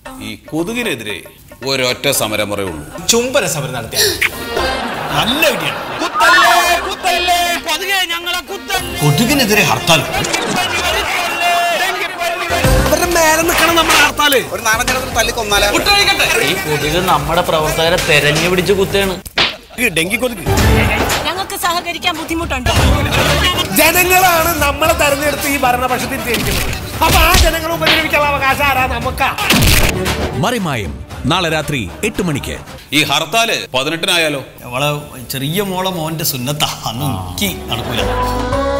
ഈ കൊതുകിനെതിരെ ഒരൊറ്റ സമരമുറേ ഉള്ളൂ ചുംബന സമരം നടത്തിയ നല്ല വിധിയാണ് കൊതുകിനെതിരെ ഹർത്താൽ അവരുടെ മേലെ നിൽക്കണം നമ്മുടെ ഹർത്താല് ഒരു നാലഞ്ചെണ്ണത്തിന് തല്ലി കൊന്നാലേ ഈ കൊതുക് നമ്മുടെ പ്രവർത്തകരെ തെരഞ്ഞു പിടിച്ച് കുത്തുകയാണ് ഡെങ്കി കൊതുക് ഞങ്ങൾക്ക് സഹകരിക്കാൻ ബുദ്ധിമുട്ടുണ്ടോ ജനങ്ങളാണ് നമ്മളെ തെരഞ്ഞെടുത്ത് ഈ ഭരണപക്ഷത്തിൽ തിരിക്കുന്നത് അപ്പൊ ആ ജനങ്ങളെ ഉപദ്രവിക്കാനുള്ള അവകാശം ആരാ നമുക്കാ മറിമായം നാളെ രാത്രി എട്ട് മണിക്ക് ഈ ഹർത്താല് പതിനെട്ടിനായാലോ അവളെ ചെറിയ മോളെ മോന്റെ സുന്നത്താ അന്ന് നോക്കി നടക്കൂല